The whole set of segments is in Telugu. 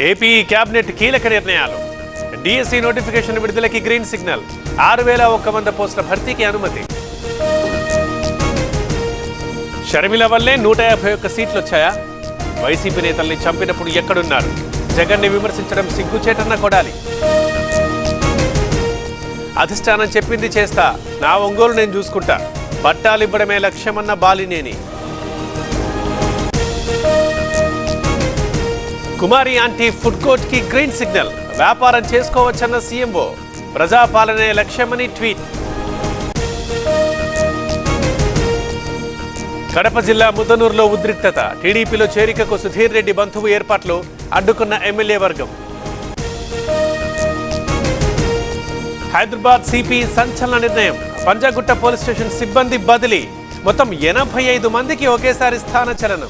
ఏపీ కేబినెట్ కీలక నిర్ణయాలు డిఎస్సి నోటిఫికేషన్ విడుదలకి గ్రీన్ సిగ్నల్ ఆరు వేల ఒక్క వంద పోస్టుల భర్తీకి అనుమతి షర్మిల వల్లే నూట యాభై ఒక్క సీట్లు వచ్చాయా వైసీపీ నేతల్ని చంపినప్పుడు ఎక్కడున్నారు జగన్ని విమర్శించడం సిగ్గుచేటన్న కొడాలి అధిష్టానం చెప్పింది చేస్తా నా ఒంగోలు నేను చూసుకుంటా పట్టాలు ఇవ్వడమే లక్ష్యమన్న Balineni Kumari aunty food court కి గ్రీన్ సిగ్నల్ వ్యాపారం చేసుకోవచ్చన్న సీఎంఓ ప్రజాపాలనే లక్ష్యమని ట్వీట్ కడప జిల్లా ముద్దనూరులో ఉద్రిక్తత టీడీపీలో చేరికకు సుధీర్ రెడ్డి బంధువు ఏర్పాట్లు అడ్డుకున్న ఎమ్మెల్యే వర్గం హైదరాబాద్ సిపి సంచలన నిర్ణయం పంజాగుట్ట పోలీస్ స్టేషన్ సిబ్బంది బదిలీ మొత్తం ఎనభై ఐదు మందికి ఒకేసారి స్థాన చలనం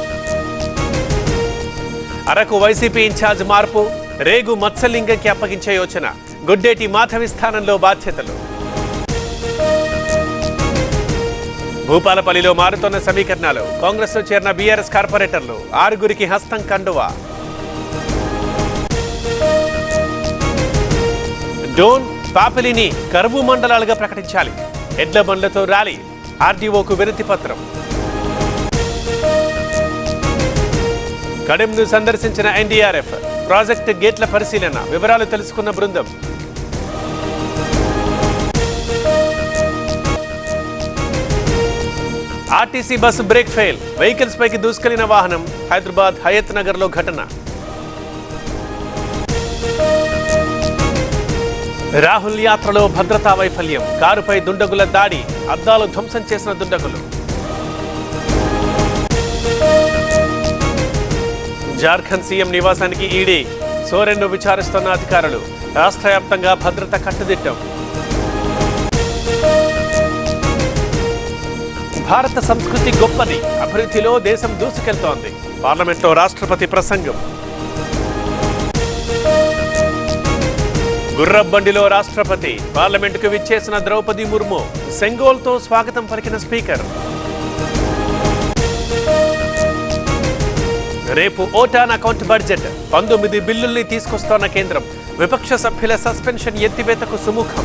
అరకు వైసీపీ ఇన్ఛార్జ్ మార్పు రేగు మత్స్యలింగంకి అప్పగించే యోచన గుడ్డేటి మాధవి స్థానంలో బాధ్యతలు భూపాలపల్లిలో మారుతోన్న సమీకరణాలు కాంగ్రెస్లో చేరిన బీఆర్ఎస్ కార్పొరేటర్లు ఆరుగురికి హస్తం కండువా డోన్ పాపిలిని కరువు మండలాలుగా ప్రకటించాలి ఎడ్ల బండ్లతో ర్యాలీ ఆర్డీఓకు వినతి పత్రం కడెంను సందర్శించిన ఎన్డీఆర్ఎఫ్ ప్రాజెక్టు గేట్ల పరిశీలన వివరాలు తెలుసుకున్న బృందం RTC bus brake fail vehicles పైకి దూసుకెళ్లిన వాహనం హైదరాబాద్ హయత్ నగర్ లో ఘటన రాహుల్ యాత్రలో భద్రతా వైఫల్యం కారుపై దుండగుల దాడి అద్దాలు ధ్వంసం చేసిన దుండగులు జార్ఖండ్ సీఎం నివాసానికి ఈడీ సోరెన్ను విచారిస్తున్న అధికారులు రాష్ట్ర వ్యాప్తంగా భద్రత కట్టుదిట్టం భారత సంస్కృతి గొప్పది అభివృద్ధిలో దేశం దూసుకెళ్తోంది పార్లమెంట్లో రాష్ట్రపతి ప్రసంగం గుర్రబండిలో రాష్ట్రపతి పార్లమెంటుకు విచ్చేసిన ద్రౌపది ముర్ము సెంగోల్తో స్వాగతం పలికిన స్పీకర్ రేపు ఓటాన్ అకౌంట్ బడ్జెట్ పంతొమ్మిది బిల్లుల్ని తీసుకొస్తోన్న కేంద్రం విపక్ష సభ్యుల సస్పెన్షన్ ఎత్తివేతకు సుముఖం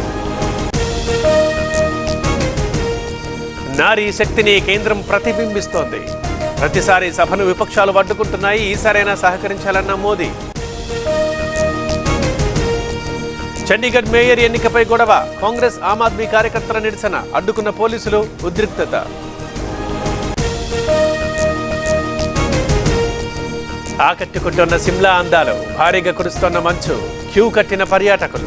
నారీ శక్తిని కేంద్రం ప్రతిబింబిస్తోంది ప్రతిసారి సభను విపక్షాలు అడ్డుకుంటున్నాయి ఈసారైనా సహకరించాలన్న మోదీ చండీగఢ్ మేయర్ ఎన్నికపై గొడవ కాంగ్రెస్ ఆమ్ ఆద్మీ కార్యకర్తల నిరసన అడ్డుకున్న పోలీసులు ఉద్రిక్తత ఆకట్టుకుంటున్న సిమ్లా అందాలు భారీగా కురుస్తోన్న మంచు క్యూ కట్టిన పర్యాటకులు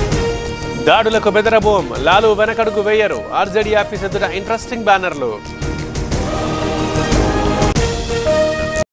దాడులకు బెదరబోం లాలు వెనకడుగు వేయరు ఆర్జేడీ ఆఫీస్ ఎదుట ఇంట్రెస్టింగ్ బ్యానర్లు